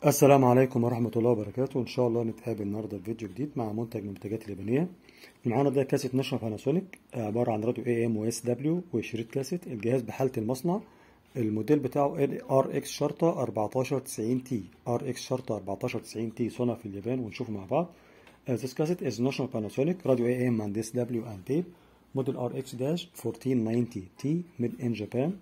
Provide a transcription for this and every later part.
السلام عليكم ورحمة الله وبركاته إن شاء الله نتقابل النهاردة في فيديو جديد مع منتج من المنتجات اليابانية معانا ده كاسيت نشر باناسونيك عبارة عن راديو اي ام واس دبليو وشريط كاسيت الجهاز بحالة المصنع الموديل بتاعه ار اكس شرطة 1490 تي ار اكس شرطة 1490 تي صنع في اليابان ونشوفه مع بعض Uh, this cassette is National Panasonic Radio AM and SW and tape model RX-1490T made in Japan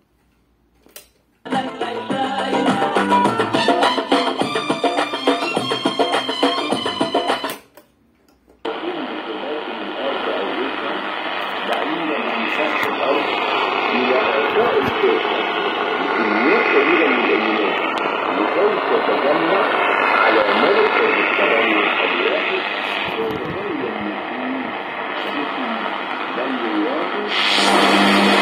بعيدا عن سطح الارض الى اعطاء الكوكب كميات كبيره من الايونات لكي تتجمع على مركز التغير الواحد ويتغير من جسم بلوراته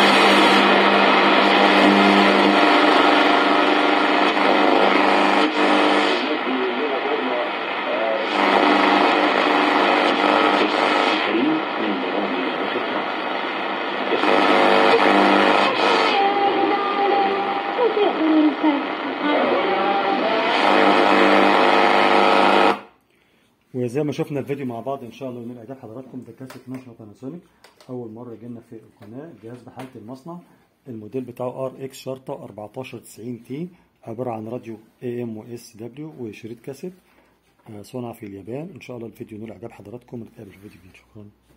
الكريم من برامج الوسط وزي ما شفنا الفيديو مع بعض ان شاء الله من اعجاب حضراتكم ده كاسيت ناشونال باناسونيك اول مره جينا في القناه الجهاز بحاله المصنع الموديل بتاعه ار اكس شرطه 1490 تي عباره عن راديو اي ام واس دبليو وشريط كاسيت آه، صنع في اليابان ان شاء الله الفيديو نول اعجاب حضراتكم ونتقابل في فيديو جديد شكرا